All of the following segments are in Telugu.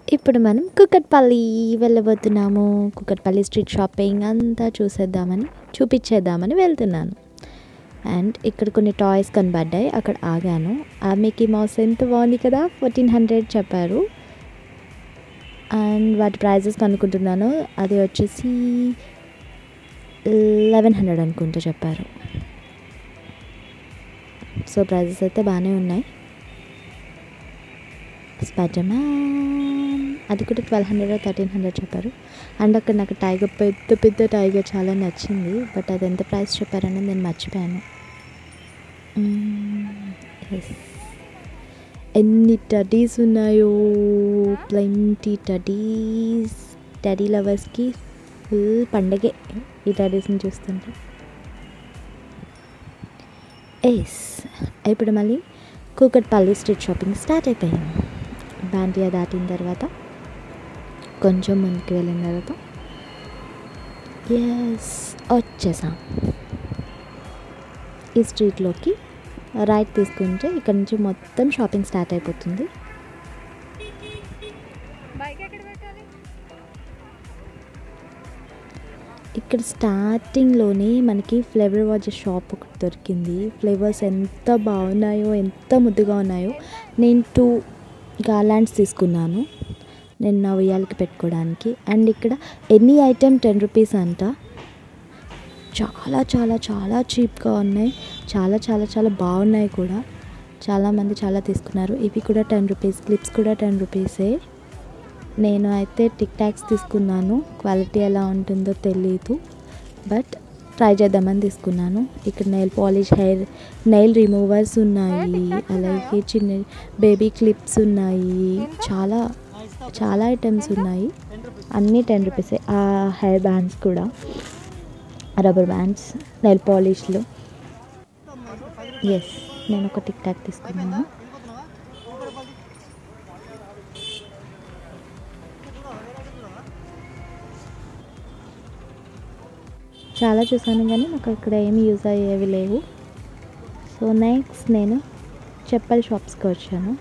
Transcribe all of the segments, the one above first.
ఇప్పుడు మనం కుకట్పల్లి వెళ్ళబోతున్నాము కుకట్పల్లి స్ట్రీట్ షాపింగ్ అంతా చూసేద్దామని చూపించేద్దామని వెళ్తున్నాను అండ్ ఇక్కడ కొన్ని టాయ్స్ కనబడ్డాయి అక్కడ ఆగాను ఆ మికీ మౌస్ ఎంత బాగుంది కదా ఫోర్టీన్ హండ్రెడ్ చెప్పారు అండ్ వాటి ప్రైజెస్ కనుక్కుంటున్నాను అది వచ్చేసి లెవెన్ హండ్రెడ్ అనుకుంటా చెప్పారు సో ప్రైజెస్ అయితే బాగానే ఉన్నాయి స్పైడర్మ్యాన్ అది కూడా ట్వెల్వ్ హండ్రెడ్ థర్టీన్ హండ్రెడ్ చెప్పారు అండ్ అక్కడ నాకు టైగర్ పెద్ద పెద్ద టైగర్ చాలా నచ్చింది బట్ అది ఎంత ప్రైస్ చెప్పారని నేను మర్చిపోయాను ఎస్ ఎన్ని టడీస్ ఉన్నాయో ప్లెంటీ టడీస్ టడీ లవర్స్కి ఫుల్ పండగే ఈ టడీస్ని చూస్తుంటే ఎస్ ఇప్పుడు మళ్ళీ కూకట్పల్లి స్ట్రీట్ షాపింగ్ స్టార్ట్ అయిపోయింది బాంటియా దాటిన తర్వాత కొంచెం ముందుకు వెళ్ళిన తర్వాత ఎస్ వచ్చేసాం ఈ స్ట్రీట్లోకి రైట్ తీసుకుంటే ఇక్కడ నుంచి మొత్తం షాపింగ్ స్టార్ట్ అయిపోతుంది బైక్ ఎక్కడ పెట్టాలి ఇక్కడ స్టార్టింగ్లోనే మనకి ఫ్లేవర్ వాచ్ షాప్ ఒకటి దొరికింది ఫ్లేవర్స్ ఎంత బాగున్నాయో ఎంత ముద్దుగా ఉన్నాయో నేను టూ గార్లాండ్స్ తీసుకున్నాను నేను నా ఉయ్యాలకి పెట్టుకోవడానికి అండ్ ఇక్కడ ఎనీ ఐటెం టెన్ రూపీస్ అంట చాలా చాలా చాలా చీప్గా ఉన్నాయి చాలా చాలా చాలా బాగున్నాయి కూడా చాలామంది చాలా తీసుకున్నారు ఇవి కూడా టెన్ రూపీస్ క్లిప్స్ కూడా టెన్ రూపీసే నేను అయితే టిక్ టాక్స్ తీసుకున్నాను క్వాలిటీ ఎలా ఉంటుందో తెలీదు బట్ ట్రై చేద్దామని తీసుకున్నాను ఇక్కడ nail polish hair nail removers ఉన్నాయి అలాగే చిన్న బేబీ క్లిప్స్ ఉన్నాయి చాలా చాలా ఐటమ్స్ ఉన్నాయి అన్నీ టెన్ రూపీసే ఆ హెయిర్ బ్యాండ్స్ కూడా రబ్బర్ బ్యాండ్స్ నెయిల్ పాలిష్లు ఎస్ నేను ఒక టిక్ టాక్ తీసుకున్నాను చాలా చూసాను కానీ నాకు ఇక్కడ ఏమి యూజ్ అయ్యేవి లేవు సో నెక్స్ట్ నేను చెప్పల్ షాప్స్కి వచ్చాను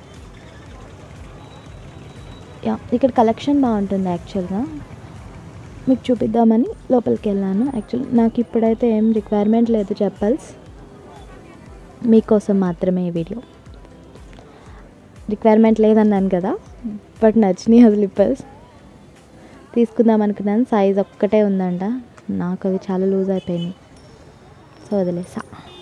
యా ఇక్కడ కలెక్షన్ బాగుంటుంది యాక్చువల్గా మీకు చూపిద్దామని లోపలికి వెళ్ళాను యాక్చువల్ నాకు ఇప్పుడైతే ఏం రిక్వైర్మెంట్ లేదు చెప్పల్స్ మీకోసం మాత్రమే ఈ వీడియో రిక్వైర్మెంట్ లేదన్నాను కదా బట్ నచ్చినాయి ఆ స్లిప్పర్స్ తీసుకుందాం అనుకున్నాను సైజ్ ఒక్కటే ఉందంట నాకు అవి చాలా లూజ్ అయిపోయినాయి సో వదిలేసా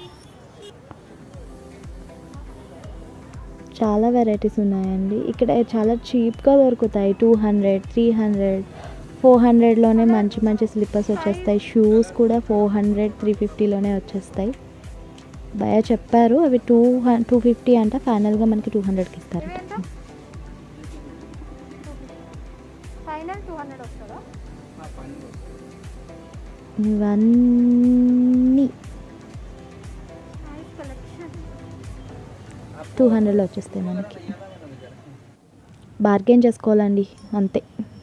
చాలా వెరైటీస్ ఉన్నాయండి ఇక్కడ చాలా చీప్గా దొరుకుతాయి two hundred three hundred four హండ్రెడ్లోనే మంచి మంచి స్లిప్పర్స్ వచ్చేస్తాయి షూస్ కూడా ఫోర్ హండ్రెడ్ త్రీ ఫిఫ్టీలోనే వచ్చేస్తాయి భయ చెప్పారు అవి టూ టూ ఫిఫ్టీ అంట ఫైనల్గా మనకి టూ హండ్రెడ్కి ఇస్తారట ఫైనల్ టూ హండ్రెడ్ వస్తుందా ఇవన్నీ నైస్ కలెక్షన్ టూ హండ్రెడ్లో వచ్చేస్తాయి మనకి బార్గెన్ చేసుకోవాలండి అంతే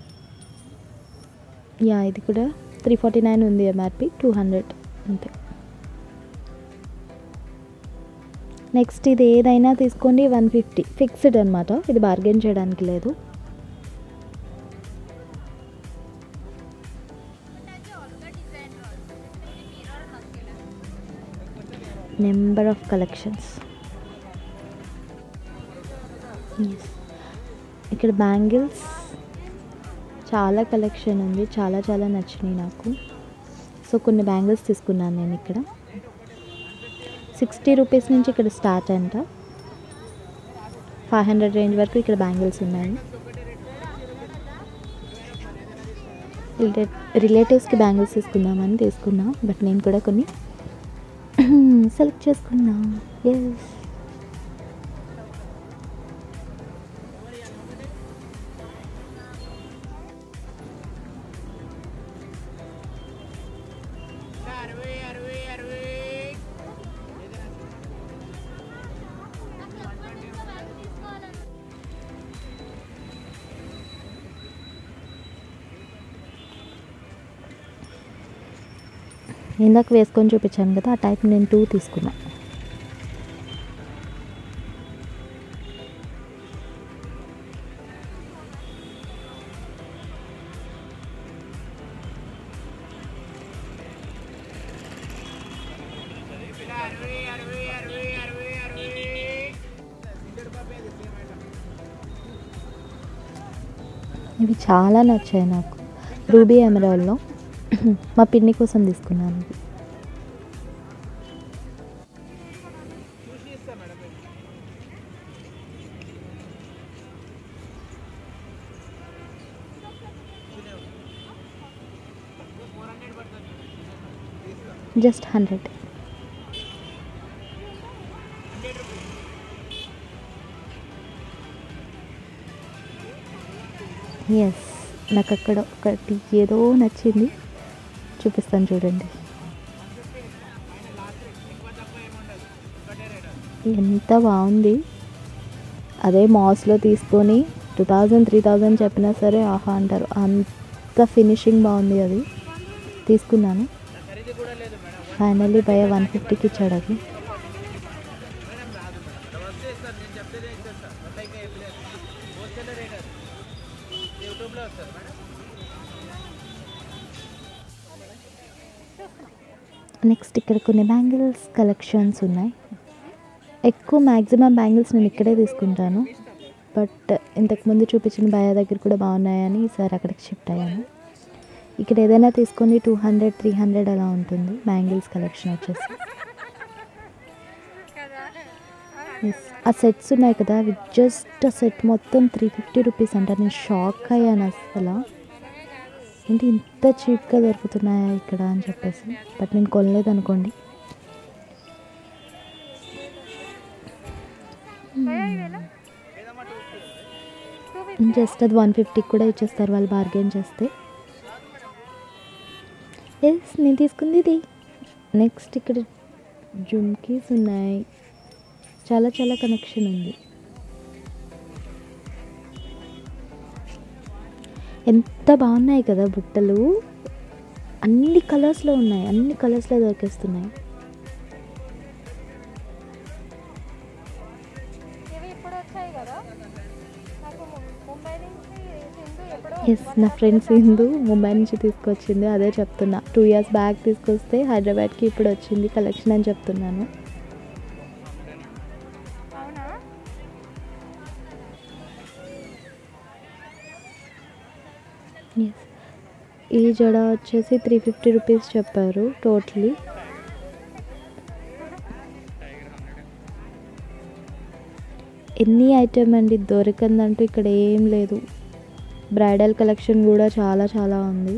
యా ఇది కూడా త్రీ ఫార్టీ నైన్ ఉంది ఎంఆర్పి టూ హండ్రెడ్ అంతే నెక్స్ట్ ఇది ఏదైనా తీసుకోండి వన్ ఫిఫ్టీ ఫిక్స్డ్ అనమాట ఇది బార్గెన్ చేయడానికి లేదు నెంబర్ ఆఫ్ కలెక్షన్స్ ఎస్ ఇక్కడ బ్యాంగిల్స్ చాలా కలెక్షన్ ఉంది చాలా చాలా నచ్చినాయి నాకు సో కొన్ని బ్యాంగిల్స్ తీసుకున్నాను నేను ఇక్కడ సిక్స్టీ రూపీస్ నుంచి ఇక్కడ స్టార్ట్ అంట ఫైవ్ హండ్రెడ్ రేంజ్ వరకు ఇక్కడ బ్యాంగిల్స్ ఉన్నాయి రిలే రిలేటివ్స్కి బ్యాంగిల్స్ తీసుకుందామని తీసుకున్నా బట్ నేను కూడా కొన్ని సెలెక్ట్ చేసుకున్నా ఎస్ ఇందాక వేసుకొని చూపించాను కదా ఆ టైప్ నేను టూ తీసుకున్నా ఇవి చాలా నచ్చాయి నాకు రూబీ ఎమరాల్డ్లో మా పిన్ని కోసం తీసుకున్నాను ఇవి జస్ట్ హండ్రెడ్ ఎస్ నాకు అక్కడ ఒకటి ఏదో నచ్చింది చూపిస్తాను చూడండి ఎంత బాగుంది అదే మాస్లో తీసుకొని టూ థౌజండ్ త్రీ థౌజండ్ చెప్పినా సరే ఆహా అంటారు అంత ఫినిషింగ్ బాగుంది అది తీసుకున్నాను ఫైనల్లీ భయ వన్ ఫిఫ్టీకి ఇచ్చాడు అది నెక్స్ట్ ఇక్కడ కొన్ని బ్యాంగిల్స్ కలెక్షన్స్ ఉన్నాయి ఎక్కువ మ్యాక్సిమం బ్యాంగిల్స్ నేను ఇక్కడే తీసుకుంటాను బట్ ఇంతకుముందు చూపించిన భయ దగ్గర కూడా బాగున్నాయని ఈసారి అక్కడికి షిఫ్ట్ అయ్యాను ఇక్కడ ఏదైనా తీసుకొని టూ హండ్రెడ్ త్రీ హండ్రెడ్ అలా ఉంటుంది బ్యాంగిల్స్ కలెక్షన్ వచ్చేసి కదా ఎస్ ఆ సెట్స్ ఉన్నాయి కదా అవి జస్ట్ ఆ సెట్ మొత్తం త్రీ ఫిఫ్టీ రూపీస్ అంట నేను షాక్ అయ్యాను అసలు ఏంటి ఇంత చీప్గా దొరుకుతున్నాయా ఇక్కడ అని చెప్పేసి బట్ నేను కొనలేదు అనుకోండి భయ్యా ఇవేనా టూ ఫిఫ్టీ జస్ట్ అది వన్ ఫిఫ్టీకి కూడా ఇచ్చేస్తారు వాళ్ళు బార్గెన్ చేస్తే ఎస్ నేను తీసుకుంది ఇది నెక్స్ట్ ఇక్కడ జుమ్కీస్ ఉన్నాయి చాలా చాలా కనెక్షన్ ఉంది ఎంత బాగున్నాయి కదా బుట్టలు అన్ని కలర్స్లో ఉన్నాయి అన్ని కలర్స్లో దొరికేస్తున్నాయి ఇవి ఇప్పుడు వచ్చాయి కదా నాకు ము- ముంబై నుంచి సింధు ఎప్పుడో ఎస్ నా ఫ్రెండ్స్ హిందూ ముంబై నుంచి తీసుకొచ్చింది అదే చెప్తున్నా టూ ఇయర్స్ బ్యాక్ తీసుకొస్తే హైదరాబాద్కి ఇప్పుడు వచ్చింది కలెక్షన్ అని చెప్తున్నాను అవునా ఎస్ ఈ జడ వచ్చేసి త్రీ ఫిఫ్టీ రూపీస్ చెప్పారు టోటలీ ఎన్ని ఐటమ్ అండి దొరకందంటూ ఇక్కడ ఏం లేదు బ్రైడల్ కలెక్షన్ కూడా చాలా చాలా ఉంది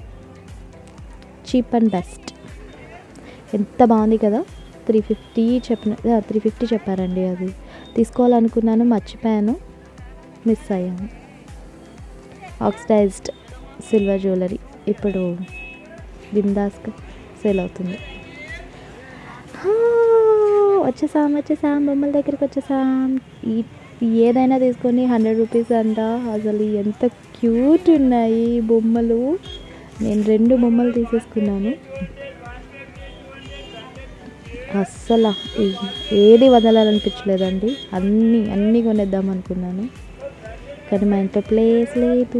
చీప్ అండ్ బెస్ట్ ఎంత బాగుంది కదా త్రీ ఫిఫ్టీ చెప్పిన త్రీ ఫిఫ్టీ చెప్పారండి అది తీసుకోవాలనుకున్నాను మర్చిపోయాను మిస్ అయ్యాను ఆక్సిడైజ్డ్ సిల్వర్ జ్యువెలరీ ఇప్పుడు బిందాస్గా సేల్ అవుతుంది హా, వచ్చేసాం వచ్చేసాం బొమ్మల దగ్గరికి వచ్చేసాం ఈ ఏదైనా తీసుకొని హండ్రెడ్ రూపీస్ అంట అసలు ఎంత క్యూట్ ఉన్నాయి ఈ బొమ్మలు నేను రెండు బొమ్మలు తీసేసుకున్నాను అస్సలు ఈ- ఏది వదలాలనిపించలేదండి అన్నీ అన్నీ కొనేద్దాం అనుకున్నాను కానీ మా ఇంట్లో ప్లేస్ లేదు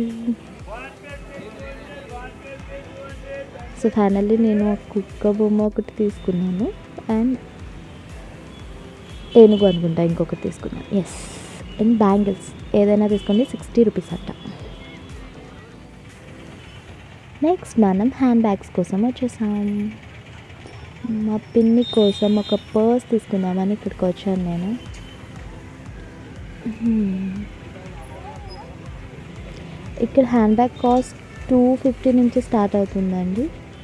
సో ఫైనల్లీ నేను ఒక కుక్క బొమ్మ ఒకటి తీసుకున్నాను అండ్ ఏనుగు అనుకుంటా ఇంకొకటి తీసుకున్నాను ఎస్ అండ్ బ్యాంగిల్స్ ఏదైనా తీసుకోండి సిక్స్టీ రూపీస్ అంట నెక్స్ట్ మనం హ్యాండ్ బ్యాగ్స్ కోసం వచ్చేసాం మా పిన్ని కోసం ఒక పర్స్ తీసుకుందామని ఇక్కడికి వచ్చాను నేను Hmm. ఇక్కడ handbags cost two fifty నుంచి స్టార్ట్ అవుతుందండి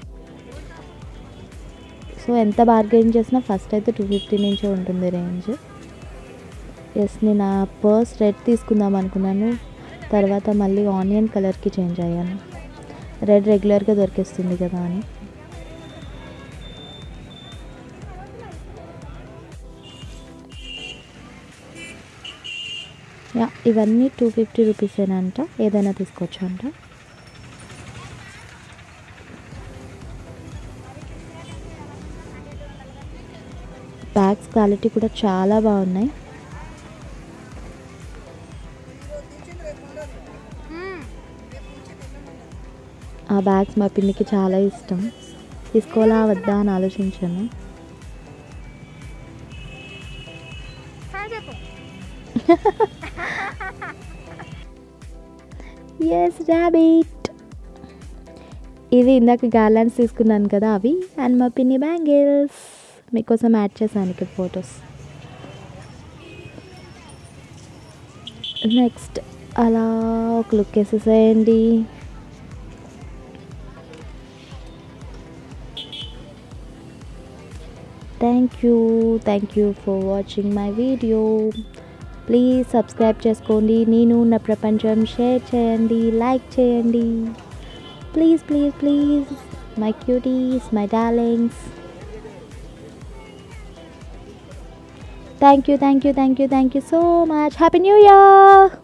సో ఎంత బార్గెన్ చేసినా ఫస్ట్ అయితే టూ ఫిఫ్టీ నుంచే ఉంటుంది రేంజ్ ఎస్ నేను ఆ పర్స్ రెడ్ తీసుకుందాం అనుకున్నాను తర్వాత మళ్ళీ ఆనియన్ కలర్కి చేంజ్ అయ్యాను రెడ్ రెగ్యులర్గా దొరికేస్తుంది కదా అని యా ఇవన్నీ టూ ఫిఫ్టీ రూపీసేనంట ఏదైనా తీసుకోవచ్చు అంట బ్యాగ్స్ క్వాలిటీ కూడా చాలా బాగున్నాయి ఆ బ్యాగ్స్ మా పిన్నికి చాలా ఇష్టం తీసుకోవాలా వద్దా అని ఆలోచించాను హాయ్ చెప్పు ఎస్ ర్యాబిట్ ఇవి ఇందాక గార్లాండ్స్ తీసుకున్నాను కదా అవి అండ్ మా పిన్ని బ్యాంగిల్స్ మీకోసం యాడ్ చేశాను ఇక్కడ ఫొటోస్ నెక్స్ట్ అలా ఒక లుక్ వేసేసేయండి thank you thank you for watching my video please subscribe చేసుకోండి నేను నా ప్రపంచం షేర్ చేయండి లైక్ చేయండి please please please my cuties my darlings thank you thank you thank you thank you so much happy new year